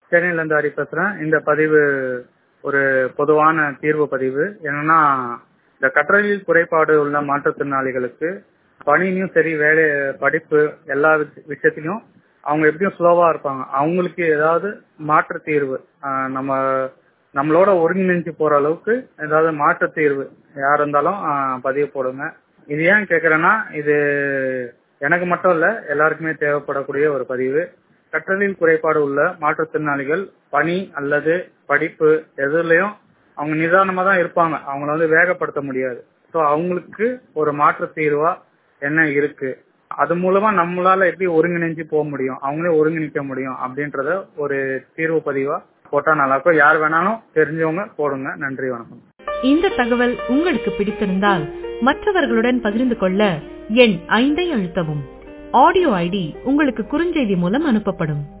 சென்னையில இருந்து ஹரி பேசுறேன் இந்த பதிவு ஒரு பொதுவான தீர்வு பதிவு என்னன்னா இந்த கற்றலில் குறைபாடு உள்ள மாற்றுத்திறனாளிகளுக்கு பணியும் சரி வேலை படிப்பு எல்லா விஷ- விஷயத்திலும் அவங்க எப்படியும் ஸ்லோவா இருப்பாங்க அவங்களுக்கு ஏதாவது மாற்று தீர்வு ஆஹ் நம்ம நம்மளோட ஒருங்கிணைஞ்சு போற அளவுக்கு ஏதாவது மாற்று தீர்வு யார் இருந்தாலும் ஆஹ் பதிவு போடுங்க இது ஏன் கேக்குறேன்னா இது எனக்கு மட்டும் இல்ல எல்லாருக்குமே தேவைப்படக்கூடிய ஒரு பதிவு கற்றலில் குறைபாடு உள்ள மாற்றுத்திறனாளிகள் பணி அல்லது படிப்பு எதுலயும் அவங்க நிதானமா தான் இருப்பாங்க அவங்கள வந்து வேகப்படுத்த முடியாது சோ அவங்களுக்கு ஒரு மாற்று தீர்வா என்ன இருக்கு அது மூலமா நம்மளால எப்படி ஒருங்கிணைஞ்சு போக முடியும் அவங்களே ஒருங்கிணைக்க முடியும் அப்படின்றத ஒரு தீர்வு பதிவா போட்டா நல்லா இருக்கும் யார் வேணாலும் தெரிஞ்சவங்க போடுங்க நன்றி வணக்கம் இந்த தகவல் உங்களுக்கு பிடித்திருந்தால் மற்றவர்களுடன் பகிர்ந்து கொள்ள எண் ஐந்தை அழுத்தவும் ஆடியோ ஐடி உங்களுக்கு குறுஞ்செய்தி மூலம் அனுப்பப்படும்